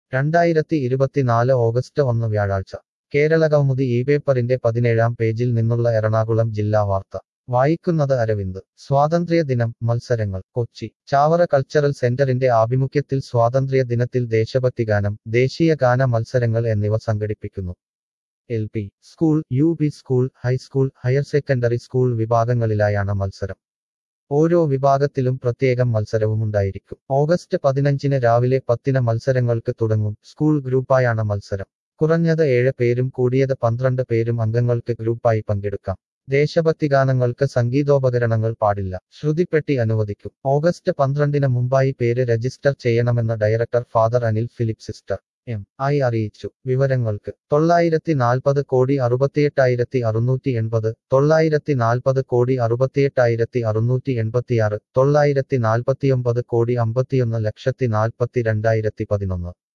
രണ്ടായിരത്തി ഇരുപത്തിനാല് ഓഗസ്റ്റ് ഒന്ന് വ്യാഴാഴ്ച കേരള കൗമുദി ഈ പേപ്പറിന്റെ പതിനേഴാം പേജിൽ നിന്നുള്ള എറണാകുളം ജില്ലാ വാർത്ത വായിക്കുന്നത് അരവിന്ദ് സ്വാതന്ത്ര്യ ദിനം മത്സരങ്ങൾ കൊച്ചി ചാവറ കൾച്ചറൽ സെന്ററിന്റെ ആഭിമുഖ്യത്തിൽ സ്വാതന്ത്ര്യ ദിനത്തിൽ ദേശഭക്തിഗാനം ദേശീയ ഗാന മത്സരങ്ങൾ എന്നിവ സംഘടിപ്പിക്കുന്നു L P school U P school high school higher secondary school വിഭാഗങ്ങളിലായാണ് മത്സരം ഓരോ വിഭാഗത്തിലും പ്രത്യേകം മത്സരവുമുണ്ടായിരിക്കും ഓഗസ്റ്റ് പതിനഞ്ചിന് രാവിലെ പത്തിന് മത്സരങ്ങൾക്ക് തുടങ്ങും സ്കൂൾ ഗ്രൂപ്പായാണ് മത്സരം കുറഞ്ഞത് ഏഴ് പേരും കൂടിയത് പന്ത്രണ്ട് പേരും അംഗങ്ങൾക്ക് ഗ്രൂപ്പായി പങ്കെടുക്കാം ദേശഭക്തിഗാനങ്ങൾക്ക് സംഗീതോപകരണങ്ങൾ പാടില്ല ശ്രുതിപ്പെട്ടി അനുവദിക്കും ഓഗസ്റ്റ് പന്ത്രണ്ടിന് മുമ്പായി പേര് രജിസ്റ്റർ ചെയ്യണമെന്ന് director father Anil Philip sister M ആയി അറിയിച്ചു വിവരങ്ങൾക്ക് തൊള്ളായിരത്തി നാൽപ്പത് കോടി അറുപത്തിയെട്ടായിരത്തി അറുന്നൂറ്റി എൺപത് തൊള്ളായിരത്തി നാൽപ്പത് കോടി അറുപത്തിയെട്ടായിരത്തി അറുന്നൂറ്റി എൺപത്തിയാറ് തൊള്ളായിരത്തി നാൽപ്പത്തിയൊമ്പത് കോടി അമ്പത്തിയൊന്ന് ലക്ഷത്തി നാൽപ്പത്തി രണ്ടായിരത്തി പതിനൊന്ന്